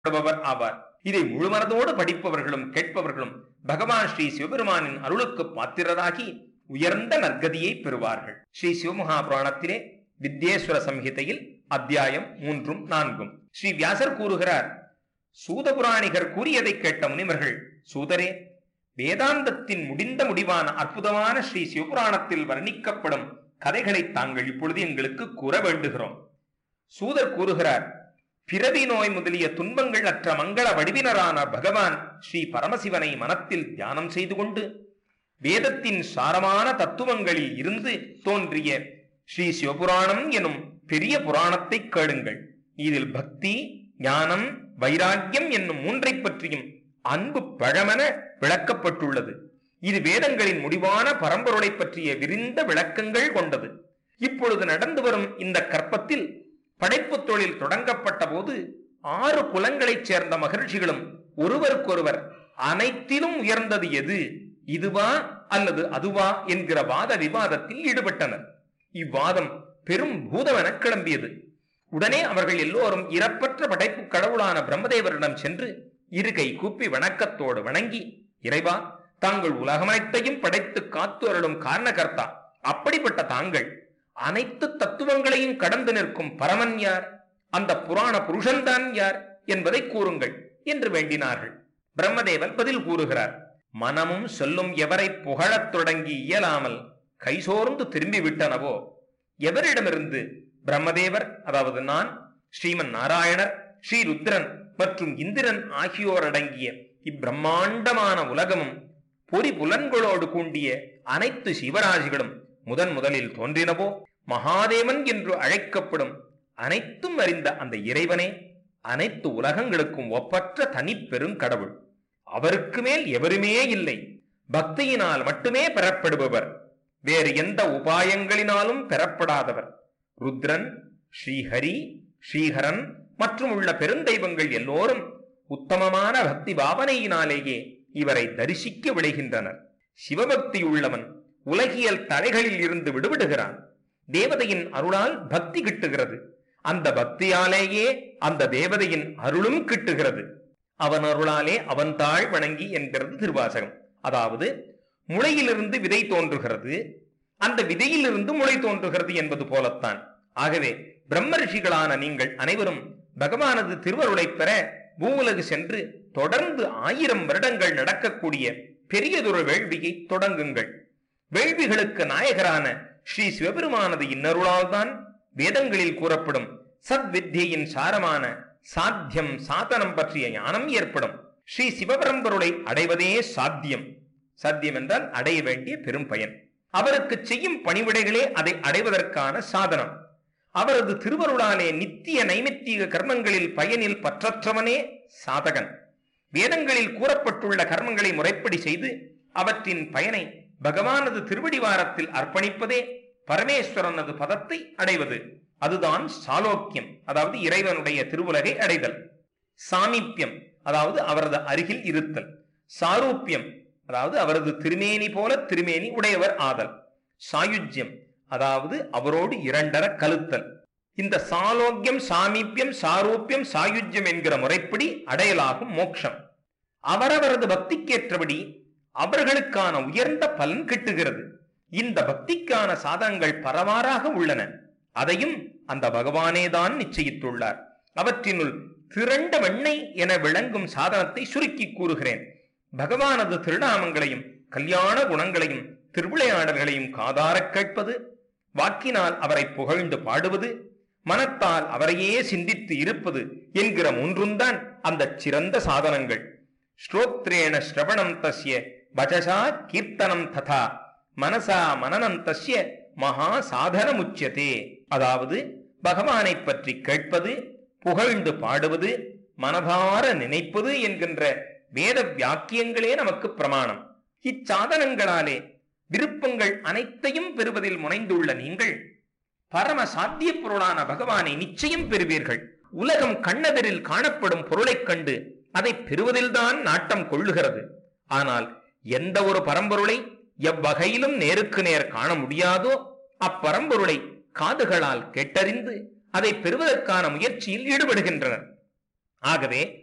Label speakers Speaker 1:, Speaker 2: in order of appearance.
Speaker 1: படுபவர் ஆவார் இதை முழுமனதோடு படிப்பவர்களும் கேட்பவர்களும் பகவான் ஸ்ரீ சிவபெருமானின் அருளுக்கு பாத்திரராகி உயர்ந்த நற்கதியை பெறுவார்கள் ஸ்ரீ சிவமகா புராணத்திலே வித்யேஸ்வர சம்ஹிதையில் அத்தியாயம் மூன்றும் நான்கும் ஸ்ரீ வியாசர் கூறுகிறார் சூதபுராணிகர் கூறியதை கேட்ட முனிவர்கள் சூதரே வேதாந்தத்தின் முடிந்த முடிவான அற்புதமான ஸ்ரீ சிவபுராணத்தில் வர்ணிக்கப்படும் கதைகளை தாங்கள் இப்பொழுது எங்களுக்கு கூற வேண்டுகிறோம் சூதர் கூறுகிறார் பிறவி நோய் முதலிய துன்பங்கள் அற்ற மங்கள வடிவினரான பகவான் ஸ்ரீ பரமசிவனை மனத்தில் தியானம் செய்து கொண்டு வேதத்தின் சாரமான தத்துவங்களில் இருந்து தோன்றிய ஸ்ரீ சிவபுராணம் எனும் பெரிய புராணத்தை கேளுங்கள் இதில் பக்தி ஞானம் வைராக்கியம் என்னும் மூன்றை பற்றியும் அன்பு பழமென விளக்கப்பட்டுள்ளது இது வேதங்களின் முடிவான பரம்பொருளை பற்றிய விரிந்த விளக்கங்கள் கொண்டது இப்பொழுது நடந்து வரும் இந்த கற்பத்தில் படைப்பு தொழில் தொடங்கப்பட்ட போது ஆறு குலங்களைச் சேர்ந்த மகிழ்ச்சிகளும் ஒருவருக்கொருவர் அனைத்திலும் உயர்ந்தது எது இதுவா அல்லது அதுவா என்கிற வாத விவாதத்தில் ஈடுபட்டனர் இவ்வாதம் பெரும் பூதமென கிளம்பியது உடனே அவர்கள் எல்லோரும் இறப்பற்ற படைப்பு கடவுளான பிரம்மதேவரிடம் சென்று இருகை கூப்பி வணக்கத்தோடு வணங்கி இறைவா தாங்கள் உலகமனைத்தையும் படைத்து காத்து அருளும் காரணகர்த்தா அப்படிப்பட்ட தாங்கள் அனைத்து தத்துவங்களையும் கடந்து நிற்கும் பரமன் யார் அந்த புராண புருஷன்தான் யார் என்பதை கூறுங்கள் என்று வேண்டினார்கள் பிரம்மதேவர் பதில் கூறுகிறார் மனமும் சொல்லும் எவரை புகழத் தொடங்கி இயலாமல் கைசோர்ந்து திரும்பி விட்டனவோ எவரிடமிருந்து பிரம்மதேவர் அதாவது நான் ஸ்ரீமன் நாராயணர் ஸ்ரீருத்ரன் மற்றும் இந்திரன் ஆகியோர் அடங்கிய இப்பிரம்மாண்டமான உலகமும் பொறி புலன்களோடு கூண்டிய அனைத்து சிவராசிகளும் முதன் முதலில் தோன்றினவோ மகாதேவன் என்று அழைக்கப்படும் அனைத்தும் அறிந்த அந்த இறைவனே அனைத்து உலகங்களுக்கும் ஒப்பற்ற தனிப்பெரும் கடவுள் அவருக்கு மேல் எவருமே இல்லை பக்தியினால் மட்டுமே பெறப்படுபவர் வேறு எந்த உபாயங்களினாலும் பெறப்படாதவர் ருத்ரன் ஸ்ரீஹரி ஸ்ரீஹரன் மற்றும் உள்ள பெருந்தெய்வங்கள் எல்லோரும் உத்தமமான பக்தி பாவனையினாலேயே இவரை தரிசிக்க விளைகின்றனர் சிவபக்தி உள்ளவன் உலகியல் தடைகளில் இருந்து விடுபடுகிறான் தேவதையின் அருளால் பக்தி கிட்டுகிறது அந்த பக்தியாலேயே அந்த தேவதையின் அருளும் கிட்டுகிறது அவன் அருளாலே அவன் தாழ் வணங்கி என்கிறது திருவாசகம் அதாவது முளையிலிருந்து விதை தோன்றுகிறது அந்த விதையிலிருந்து முளை தோன்றுகிறது என்பது போலத்தான் ஆகவே பிரம்ம ரிஷிகளான நீங்கள் அனைவரும் பகவானது திருவருளை பெற பூவுலகு சென்று தொடர்ந்து ஆயிரம் வருடங்கள் நடக்கக்கூடிய பெரியதொரு வேள்வியை தொடங்குங்கள் வேள்விகளுக்கு நாயகரான ஸ்ரீ சிவபெருமானது இன்னருளால் தான் வேதங்களில் கூறப்படும் சத்வித்தியின் சாரமான சாத்தியம் சாதனம் பற்றிய ஞானம் ஏற்படும் ஸ்ரீ சிவபரம்பொருளை அடைவதே சாத்தியம் சாத்தியம் என்றால் அடைய வேண்டிய பெரும் பயன் அவருக்கு செய்யும் பணிவிடைகளே அதை அடைவதற்கான சாதனம் அவரது திருவருளாலே நித்திய நைமித்திக கர்மங்களில் பயனில் பற்றற்றவனே சாதகன் வேதங்களில் கூறப்பட்டுள்ள கர்மங்களை முறைப்படி செய்து அவற்றின் பயனை பகவானது திருவடிவாரத்தில் அர்ப்பணிப்பதே பரமேஸ்வரனது பதத்தை அடைவது அதுதான் சாலோக்கியம் அதாவது இறைவனுடைய திருவுலகை அடைதல் சாமீப்பியம் அதாவது அவரது அருகில் இருத்தல் சாரூப்பியம் அதாவது அவரது திருமேனி போல திருமேனி உடையவர் ஆதல் சாயுஜ்யம் அதாவது அவரோடு இரண்டர கலுத்தல் இந்த சாலோக்கியம் சாமீப்பியம் சாரூப்பியம் சாயுஜ்யம் என்கிற முறைப்படி அடையலாகும் மோட்சம் அவரவரது பக்திக்கேற்றபடி அவர்களுக்கான உயர்ந்த பலன் கிட்டுகிறது இந்த பக்திக்கான சாதனங்கள் பரவாறாக உள்ளன அதையும் அந்த பகவானே தான் நிச்சயித்துள்ளார் அவற்றினுள் திரண்ட வெண்ணெய் என விளங்கும் சாதனத்தை சுருக்கி கூறுகிறேன் பகவானது திருநாமங்களையும் கல்யாண குணங்களையும் திருவிளையாடல்களையும் காதாரக் கேட்பது வாக்கினால் அவரை புகழ்ந்து பாடுவது மனத்தால் அவரையே சிந்தித்து இருப்பது என்கிற மூன்றும்தான் அந்த சிறந்த சாதனங்கள் ஸ்ரோத்ரேண ஸ்ரவணம் தஸ்ய வச்சசா கீர்த்தனம் ததா மனசா மனநம் தஸ்ய மகா சாதனமுச்சியதே அதாவது பகவானை பற்றி கேட்பது புகழ்ந்து பாடுவது மனதார நினைப்பது என்கின்ற வேத வியாக்கியங்களே நமக்கு பிரமாணம் இச்சாதனங்களாலே விருப்பங்கள் அனைத்தையும் பெறுவதில் முனைந்துள்ள நீங்கள் பரம சாத்திய பொருளான பகவானை நிச்சயம் பெறுவீர்கள் உலகம் கண்ணெதிரில் காணப்படும் பொருளைக் கண்டு அதை பெறுவதில்தான் நாட்டம் கொள்ளுகிறது ஆனால் எந்த ஒரு பரம்பொருளை எவ்வகையிலும் நேருக்கு நேர் காண முடியாதோ அப்பரம்பொருளை காதுகளால் கேட்டறிந்து அதை பெறுவதற்கான முயற்சியில் ஈடுபடுகின்றனர் ஆகவே